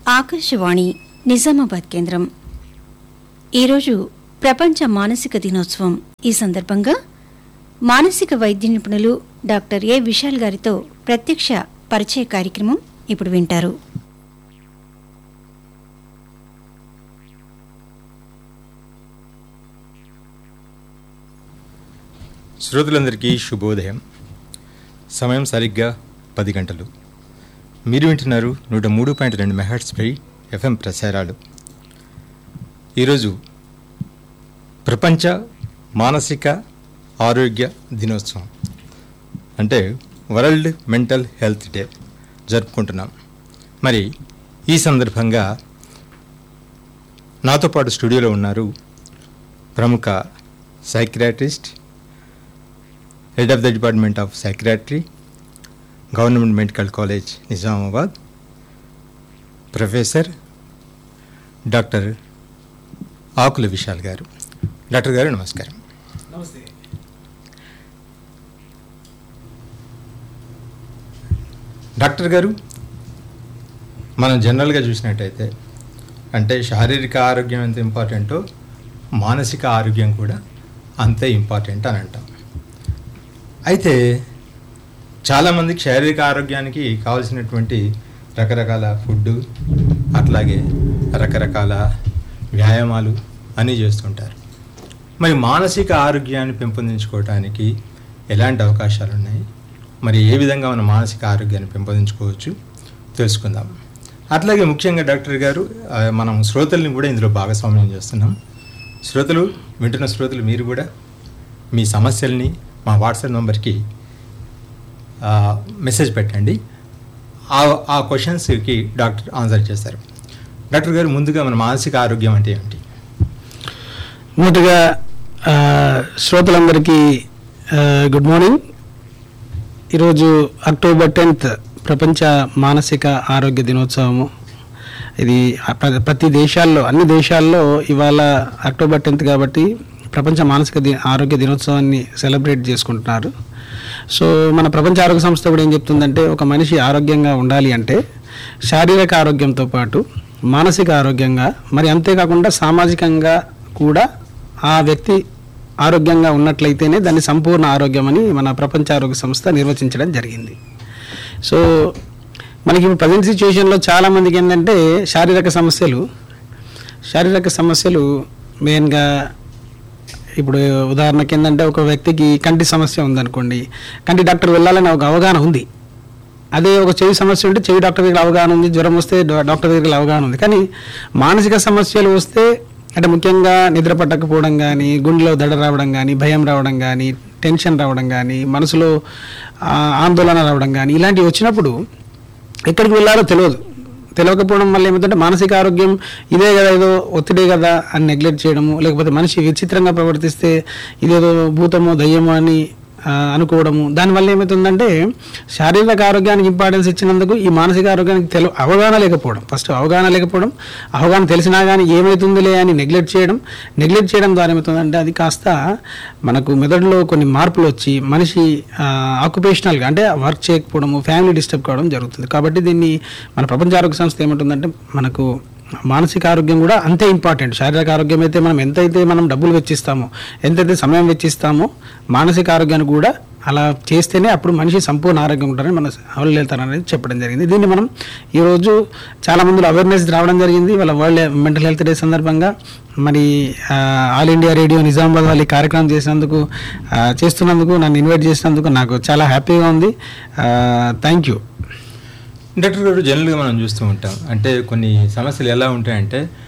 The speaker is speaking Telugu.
ఆకాశవాణి నిజామాబాద్ కేంద్రం ఈరోజు ప్రపంచ మానసిక దినోత్సవం ఈ సందర్భంగా మానసిక వైద్య నిపుణులు డాక్టర్ ఏ విశాల్ గారితో ప్రత్యక్ష పరిచయ కార్యక్రమం ఇప్పుడు వింటారు శ్రోతలందరికీ శుభోదయం సమయం సరిగ్గా పది గంటలు మీరు వింటున్నారు నూట మూడు పాయింట్ రెండు మెగాట్స్పై ఎఫ్ఎం ప్రసారాలు ఈరోజు ప్రపంచ మానసిక ఆరోగ్య దినోత్సవం అంటే వరల్డ్ మెంటల్ హెల్త్ డే జరుపుకుంటున్నాం మరి ఈ సందర్భంగా నాతో పాటు స్టూడియోలో ఉన్నారు ప్రముఖ psychiatrist head of the department of psychiatry government medical college Nizamabad professor doctor Akula Vishal గారు డాక్టర్ గారు నమస్కారం నమస్తే డాక్టర్ గారు మనం జనరల్గా చూసినట్టయితే అంటే శారీరక ఆరోగ్యం ఎంత ఇంపార్టెంటో మానసిక ఆరోగ్యం కూడా అంతే ఇంపార్టెంట్ అని అంటాం అయితే చాలామందికి శారీరక ఆరోగ్యానికి కావాల్సినటువంటి రకరకాల ఫుడ్ అట్లాగే రకరకాల వ్యాయామాలు అన్నీ చేస్తుంటారు మరి మానసిక ఆరోగ్యాన్ని పెంపొందించుకోవటానికి ఎలాంటి అవకాశాలు ఉన్నాయి మరి ఏ విధంగా మన మానసిక ఆరోగ్యాన్ని పెంపొందించుకోవచ్చు తెలుసుకుందాం అట్లాగే ముఖ్యంగా డాక్టర్ గారు ఆ, మనం శ్రోతల్ని కూడా ఇందులో భాగస్వామ్యం చేస్తున్నాం శ్రోతలు వింటున్న శ్రోతలు మీరు కూడా మీ సమస్యల్ని మా వాట్సాప్ నెంబర్కి ఆ, మెసేజ్ పెట్టండి ఆ ఆ క్వశ్చన్స్కి డాక్టర్ ఆన్సర్ చేస్తారు డాక్టర్ గారు ముందుగా మన మానసిక ఆరోగ్యం అంటే ఏమిటి మొదటగా ఆ, శ్రోతలందరికీ ఆ, గుడ్ మార్నింగ్ ఈరోజు అక్టోబర్ టెన్త్ ప్రపంచ మానసిక ఆరోగ్య దినోత్సవము ఇది ప్ర- ప్రతి దేశాల్లో అన్ని దేశాల్లో ఇవాళ అక్టోబర్ టెన్త్ కాబట్టి ప్రపంచ మానసిక ది ఆరోగ్య దినోత్సవాన్ని సెలబ్రేట్ చేసుకుంటున్నారు సో మన ప్రపంచ ఆరోగ్య సంస్థ కూడా ఏం చెప్తుందంటే ఒక మనిషి ఆరోగ్యంగా ఉండాలి అంటే శారీరక ఆరోగ్యంతో పాటు మానసిక ఆరోగ్యంగా మరి అంతేకాకుండా సామాజికంగా కూడా ఆ వ్యక్తి ఆరోగ్యంగా ఉన్నట్లయితేనే దాన్ని సంపూర్ణ ఆరోగ్యం అని మన ప్రపంచ ఆరోగ్య సంస్థ నిర్వచించడం జరిగింది సో మనకి ఇప్పుడు ప్రజెంట్ సిచ్యువేషన్లో చాలామందికి ఏంటంటే శారీరక సమస్యలు శారీరక సమస్యలు మెయిన్గా ఇప్పుడు ఉదాహరణకి ఏంటంటే ఒక వ్యక్తికి కంటి సమస్య ఉందనుకోండి కంటి డాక్టర్ వెళ్ళాలని ఒక అవగాహన ఉంది అదే ఒక చెవి సమస్య ఉంటే చెవి డాక్టర్ దగ్గర అవగాహన ఉంది జ్వరం వస్తే డా- డాక్టర్ దగ్గర అవగాహన ఉంది కానీ మానసిక సమస్యలు వస్తే అంటే ముఖ్యంగా నిద్ర పట్టకపోవడం కానీ గుండెలో దడ రావడం కానీ భయం రావడం కానీ టెన్షన్ రావడం కానీ మనసులో ఆ, ఆందోళన రావడం కానీ ఇలాంటివి వచ్చినప్పుడు ఎక్కడికి వెళ్ళాలో తెలియదు తెలియకపోవడం వల్ల ఏమవుతుందంటే మానసిక ఆరోగ్యం ఇదే కదా ఏదో ఒత్తిడే కదా అని నెగ్లెక్ట్ చేయడము లేకపోతే మనిషి విచిత్రంగా ప్రవర్తిస్తే ఇదేదో భూతమో దయ్యమో అని ఆ, అనుకోవడము దానివల్ల ఏమవుతుందంటే శారీరక ఆరోగ్యానికి ఇంపార్టెన్స్ ఇచ్చినందుకు ఈ మానసిక ఆరోగ్యానికి తెలు అవగాహన లేకపోవడం ఫస్ట్ అవగాహన లేకపోవడం అవగాహన తెలిసినా కానీ ఏమవుతుందిలే అని నెగ్లెక్ట్ చేయడం నెగ్లెక్ట్ చేయడం ద్వారా ఏమవుతుందంటే అది కాస్త మనకు మెదడులో కొన్ని మార్పులు వచ్చి మనిషి ఆక్యుపేషనల్గా అంటే వర్క్ చేయకపోవడము ఫ్యామిలీ డిస్టర్బ్ కావడం జరుగుతుంది కాబట్టి దీన్ని మన ప్రపంచ ఆరోగ్య సంస్థ ఏమంటుందంటే మనకు మానసిక ఆరోగ్యం కూడా అంతే ఇంపార్టెంట్ శారీరక ఆరోగ్యం అయితే మనం ఎంతైతే మనం డబ్బులు వెచ్చిస్తామో ఎంతైతే సమయం వెచ్చిస్తామో మానసిక ఆరోగ్యాన్ని కూడా అలా చేస్తేనే అప్పుడు మనిషి సంపూర్ణ ఆరోగ్యం ఉంటారని మన వాళ్ళు వెళ్తారు అనేది చెప్పడం జరిగింది దీన్ని మనం ఈరోజు చాలా మందిలో అవేర్నెస్ రావడం జరిగింది వాళ్ళ వరల్డ్ మెంటల్ హెల్త్ డే సందర్భంగా మరి ఆ, ఆల్ ఇండియా రేడియో నిజామాబాద్ వాళ్ళు ఈ కార్యక్రమం చేసినందుకు ఆ, చేస్తున్నందుకు నన్ను ఇన్వైట్ చేసినందుకు నాకు చాలా హ్యాపీగా ఉంది థ్యాంక్ యూ డాక్టర్ గారు జనరల్గా మనం చూస్తూ ఉంటాం అంటే కొన్ని సమస్యలు ఎలా ఉంటాయంటే